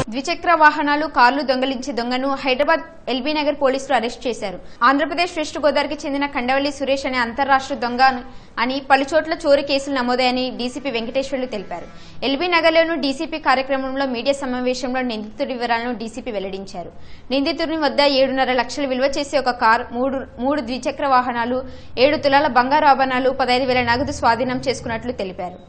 ద్విచక్ర వాహనాలు కార్లు దొంగలించే దొంగను హైదరాబాద్ ఎల్బీ నగర్ పోలీసులు అరెస్ట్ చేశారు ఆంధ్రప్రదేశ్ వెస్ట్ గోదావరికి చెందిన కండవల్లి సురేష్ అనే అంతర్రాష్ట్ర దొంగ అని పలుచోట్ల చోరీ కేసులు నమోదాయని డీసీపీ వెంకటేశ్వర్లు తెలిపారు ఎల్బీ నగర్లోని డీసీపీ కార్యక్రమంలో మీడియా సమావేశంలో నిందితుడి వివరాలను డీసీపీ వెల్లడించారు నిందితుడిని వద్ద ఏడున్నర లక్షలు విలువ చేసే ఒక కార్ మూడు మూడు ద్విచక్ర వాహనాలు ఏడు తులాల బంగారు ఆభరణాలు పదహైదు వేల నగదు స్వాధీనం చేసుకున్నట్లు తెలిపారు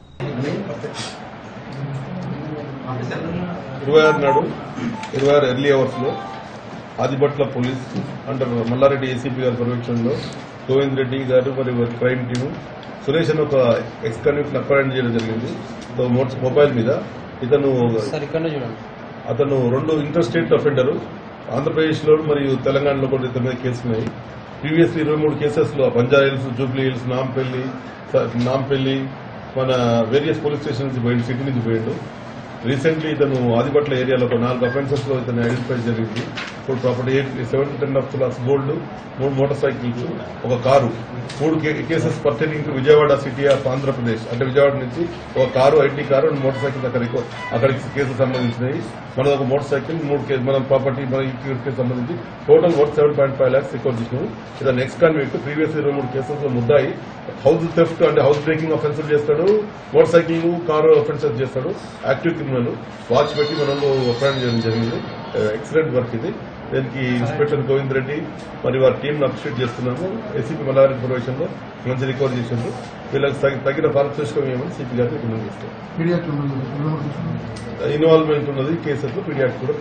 ఇరవై ఆరు నాడు ఇరవై ఆరు ఎర్లీ అవర్స్ లో Adibatla police under Mallareddy ACP గారి పర్యవేక్షణలో గోవింద్ రెడ్డి గారు మరియు వారి క్రైమ్ టీము సురేష్ అని ఒక ఎక్స్ కన్విక్ట్ అప్రైంట్ చేయడం జరిగింది సో మోట్- మొబైల్ మీద ఇతను సార్ ఇక్కడ చూడండి అతను రెండు ఇంటర్ స్టేట్ అఫెండర్ ఆంధ్రప్రదేశ్ లో మరియు తెలంగాణలో కూడా ఇతని మీద కేసులు ఉన్నాయి ప్రీవియస్ ఇరవై మూడు కేసెస్ లో Banjara Hills Jubilee Hills Nampally స- నాంపల్లి మన వేరియస్ పోలీస్ స్టేషన్ నుంచి పోయిండు సిటీ నుంచి పోయిండు రీసెంట్లీ ఇతను ఆదిపట్ల ఏరియాలో ఒక నాలుగు అఫెన్సెస్ లో ఇతను ఐడెంటిఫై జరిగింది ఇప్పుడు property eight seven ten of lakhs gold మూడు మోటార్ సైకిల్స్ ఒక కారు మూడు cases pertaining to Vijayawada city of Andhra Pradesh అంటే విజయవాడ నుంచి ఒక car IT car and motorcycle అక్కడికి అక్కడికి కేసులు సంబంధించినవి మన ఒక మోటార్ సైకిల్ మూడు కేసు మన ప్రాపర్టీ మన ఈక్విటీకి సంబంధించి total worth seven point five lakhs record చేసినాము ఇతను నెక్స్ట్ కాన్విక్ట్ ప్రీవియస్ ఇరవై మూడు కేసెస్ లో ముద్దాయి హౌస్ థెఫ్ట్ అంటే హౌస్ బ్రేకింగ్ అఫెన్సెస్ చేస్తాడు మోటార్ సైకిల్ కారు అఫెన్సెస్ చేస్తాడు యాక్టివ్ క్రిమినల్ వాచ్ పెట్టి మనలో అపాయింట్ చేయడం జరిగింది ఎక్సలెంట్ వర్క్ ఇది దీనికి ఇన్స్పెక్టర్ గోవింద్ రెడ్డి మరి వారి టీం అప్రిషియేట్ చేస్తున్నాము ఏసీపీ మల్లారెడ్డి ఇన్ఫర్మేషన్ లో మంచి రికవర్ చేసిండ్రు వీళ్ళకి తగి- తగిన పారితోషికం ఏమని సిపి గారికి రికమెండ్ చేస్తారు పీడియాట్రిక్ ఉన్నది ఇన్వాల్వ్మెంట్ ఉన్నది కేసులో పీడియాట్ కూడా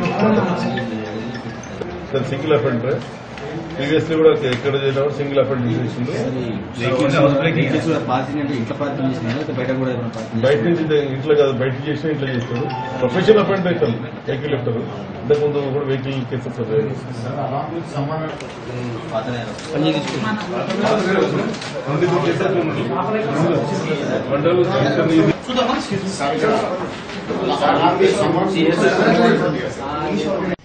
సింగిల్ అఫెండర్ ప్రీవియస్లీ కూడా ఎక్కడ చేయడం సింగిల్ అఫెండర్ చేసిండు పార్కింగ్ అంటే ఇంట్లో పార్కింగ్ చేసినారు బయట కూడా ఏమైనా పార్కింగ్ బయట నుంచి ఇది ఇంట్లో కాదు బయట చేసినా ఇంట్లో చేస్తాడు ప్రొఫెషనల్ అఫెండర్ అవుతాడు వెహికల్ లిఫ్టర్ ఇంతకుముందు కూడా వెహికల్ కేసెస్ ఉన్నాయి పాతనే పని తీసుకుంటాం మండలం